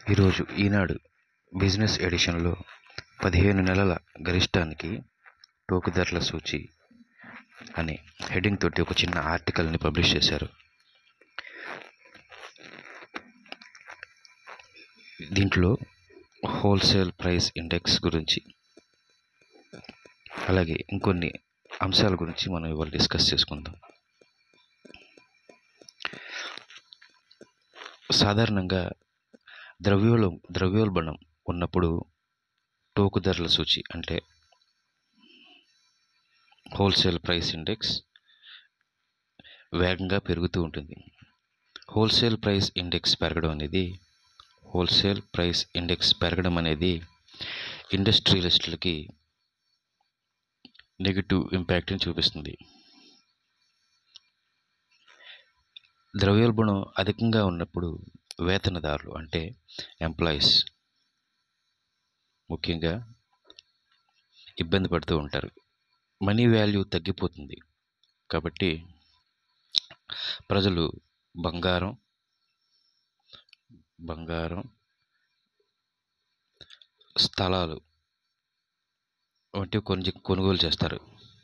ఈరోజు ఈనాడు బిజినెస్ ఎడిషన్లో పదిహేను నెలల గరిష్టానికి టోకు ధరల సూచి అనే హెడ్డింగ్ తోటి ఒక చిన్న ఆర్టికల్ని పబ్లిష్ చేశారు దీంట్లో హోల్సేల్ ప్రైస్ ఇండెక్స్ గురించి అలాగే ఇంకొన్ని అంశాల గురించి మనం ఇవాళ డిస్కస్ చేసుకుందాం సాధారణంగా ద్రవ్యోల ద్రవ్యోల్బణం ఉన్నప్పుడు టోకు ధరల సూచి అంటే హోల్సేల్ ప్రైస్ ఇండెక్స్ వేగంగా పెరుగుతూ ఉంటుంది హోల్సేల్ ప్రైస్ ఇండెక్స్ పెరగడం అనేది హోల్సేల్ ప్రైస్ ఇండెక్స్ పెరగడం అనేది ఇండస్ట్రియలిస్టులకి నెగిటివ్ ఇంపాక్ట్ని చూపిస్తుంది ద్రవ్యోల్బణం అధికంగా ఉన్నప్పుడు వేతనదారులు అంటే ఎంప్లాయీస్ ముఖ్యంగా ఇబ్బంది పడుతూ ఉంటారు మనీ వాల్యూ తగ్గిపోతుంది కాబట్టి ప్రజలు బంగారం బంగారం స్థలాలు వంటివి కొన్ని కొనుగోలు చేస్తారు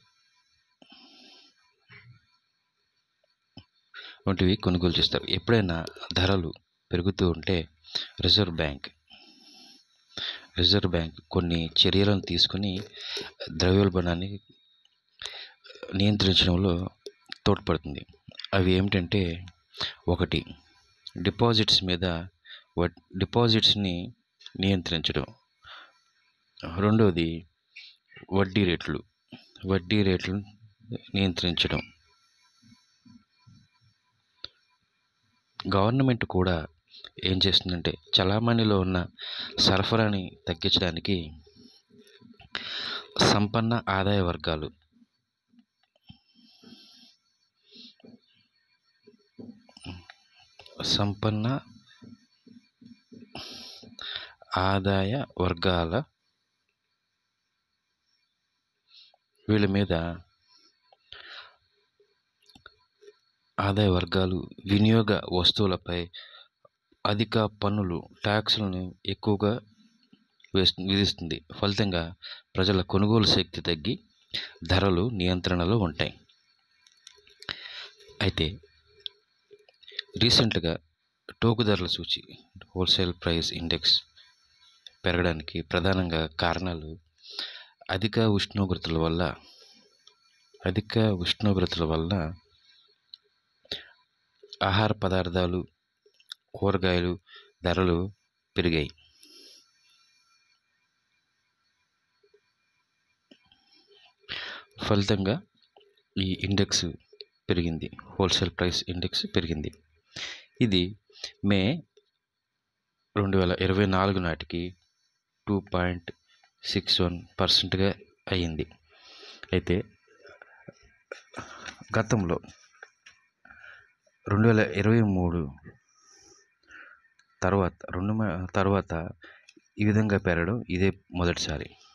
వంటివి కొనుగోలు చేస్తారు ఎప్పుడైనా ధరలు పెరుగుతూ ఉంటే రిజర్వ్ బ్యాంక్ రిజర్వ్ బ్యాంక్ కొన్ని చర్యలను తీసుకుని ద్రవ్యోల్బణాన్ని నియంత్రించడంలో తోడ్పడుతుంది అవి ఏమిటంటే ఒకటి డిపాజిట్స్ మీద డిపాజిట్స్ని నియంత్రించడం రెండవది వడ్డీ రేట్లు వడ్డీ రేట్లు నియంత్రించడం గవర్నమెంట్ కూడా ఏం చేస్తుందంటే చలామణిలో ఉన్న సరఫరాని తగ్గించడానికి సంపన్న ఆదాయ వర్గాలు సంపన్న ఆదాయ వర్గాల వీళ్ళ మీద ఆదాయ వర్గాలు వినియోగ వస్తువులపై అధిక పన్నులు ట్యాక్సులను ఎక్కువగా వేస్తు విధిస్తుంది ఫలితంగా ప్రజల కొనుగోలు శక్తి తగ్గి ధరలు నియంత్రణలో ఉంటాయి అయితే రీసెంట్గా టోకు ధరల సూచి హోల్సేల్ ప్రైస్ ఇండెక్స్ పెరగడానికి ప్రధానంగా కారణాలు అధిక ఉష్ణోగ్రతల వల్ల అధిక ఉష్ణోగ్రతల వల్ల ఆహార పదార్థాలు కూరగాయలు ధరలు పెరిగాయి ఫలితంగా ఈ ఇండెక్స్ పెరిగింది హోల్సేల్ ప్రైస్ ఇండెక్స్ పెరిగింది ఇది మే రెండు వేల ఇరవై నాలుగు నాటికి టూ పాయింట్ సిక్స్ వన్ పర్సెంట్గా అయ్యింది అయితే గతంలో రెండు వేల ఇరవై మూడు తర్వాత రెండు తర్వాత ఈ విధంగా పెరగడం ఇదే మొదటిసారి